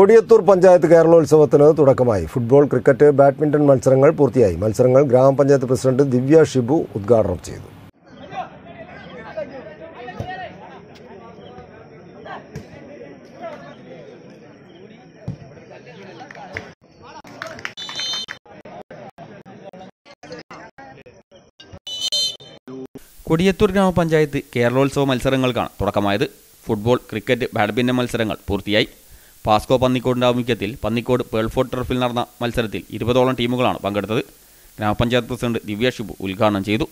കൊടിയത്തൂർ പഞ്ചായത്ത് കേരളോത്സവത്തിന് തുടക്കമായി football cricket badminton മത്സരങ്ങൾ പൂർത്തിയായി മത്സരങ്ങൾ ഗ്രാമപഞ്ചായത്ത് പ്രസിഡന്റ് ദിവ്യ ഷിബു ഉദ്ഘാടനം ചെയ്തു കൊടിയത്തൂർ ഗ്രാമപഞ്ചായത്ത് കേരളോത്സവ മത്സരങ്ങൾക്കാണ് തുടക്കമായത് ഫുട്ബോൾ ക്രിക്കറ്റ് ബാഡ്മിന്റൺ മത്സരങ്ങൾ പൂർത്തിയായി പാസ്കോ പന്നിക്കോടിൻ്റെ ആഭിമുഖ്യത്തിൽ പന്നിക്കോട് പേൾഫോർട്ട് ടർഫിൽ നടന്ന മത്സരത്തിൽ ഇരുപതോളം ടീമുകളാണ് പങ്കെടുത്തത് ഗ്രാമപഞ്ചായത്ത് പ്രസിഡന്റ് ദിവ്യ ഷിബു ഉദ്ഘാടനം ചെയ്തു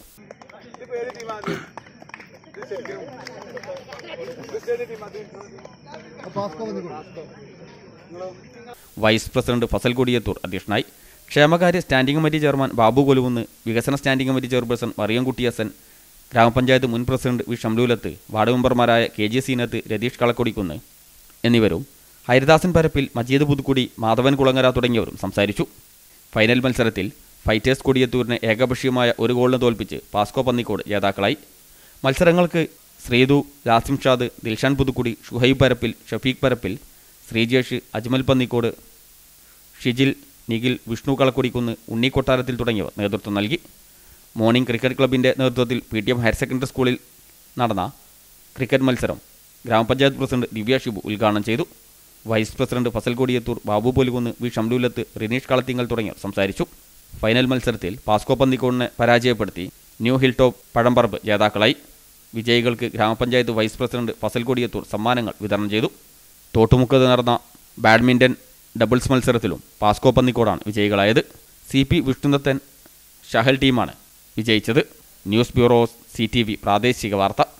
വൈസ് പ്രസിഡന്റ് ഫസൽ കൊടിയത്തൂർ അധ്യക്ഷനായി ക്ഷേമകാര്യ standing committee chairman Babu Kolukunnu വികസന standing committee chairperson Mariyamkutty Hassan ഗ്രാമപഞ്ചായത്ത് മുൻ പ്രസിഡന്റ് വി ഷംലൂലത്ത് വാർഡ് മെമ്പർമാരായ കെ ജി സീനത്ത് രതീഷ് കളക്കൊടിക്കുന്ന് എന്നിവരും ഹരിദാസൻ പരപ്പിൽ മജീദ് പുതുക്കുടി മാധവൻ കുളങ്ങര തുടങ്ങിയവരും സംസാരിച്ചു ഫൈനൽ മത്സരത്തിൽ ഫൈറ്റേഴ്സ് കൊടിയത്തൂരിനെ ഏകപക്ഷീയമായ ഒരു ഗോളിന് തോൽപ്പിച്ച് പാസ്കോ പന്നിക്കോട് ജേതാക്കളായി മത്സരങ്ങൾക്ക് ശ്രീതു ലാസിം ഷാദ് ദിൽഷാൻ പുതുക്കുടി ഷുഹൈബ് പരപ്പിൽ ഷഫീഖ് പരപ്പിൽ ശ്രീജേഷ് അജ്മൽ പന്നിക്കോട് ഷിജിൽ നിഖിൽ വിഷ്ണു കളക്കുടിക്കുന്ന് ഉണ്ണി കൊട്ടാരത്തിൽ തുടങ്ങിയവർ നേതൃത്വം നൽകി മോർണിംഗ് ക്രിക്കറ്റ് ക്ലബിൻ്റെ നേതൃത്വത്തിൽ P T M higher secondary സ്കൂളിൽ നടന്ന ക്രിക്കറ്റ് മത്സരം ഗ്രാമപഞ്ചായത്ത് പ്രസിഡന്റ് ദിവ്യ ഷിബു ഉദ്ഘാടനം ചെയ്തു vice president Fazal Kodiyathur Babu Polukunnu V Shamlulath Rineesh Kalathinkal തുടങ്ങിയവർ സംസാരിച്ചു ഫൈനൽ മത്സരത്തിൽ പാസ്കോ പന്നിക്കോടിനെ പരാജയപ്പെടുത്തി ന്യൂ ഹിൽ ടോപ്പ് പഴമ്പറമ്പ് ജേതാക്കളായി വിജയികൾക്ക് ഗ്രാമപഞ്ചായത്ത് വൈസ് പ്രസിഡന്റ് ഫസൽ കൊടിയത്തൂർ സമ്മാനങ്ങൾ വിതരണം ചെയ്തു തോട്ടുമുക്കത്ത് നടന്ന ബാഡ്മിൻ്റൺ ഡബിൾസ് മത്സരത്തിലും പാസ്കോ പന്നിക്കോടാണ് വിജയികളായത് സി പി വിഷ്ണുദത്തൻ ഷഹൽ ടീമാണ് വിജയിച്ചത് news bureau C T V പ്രാദേശിക വാർത്ത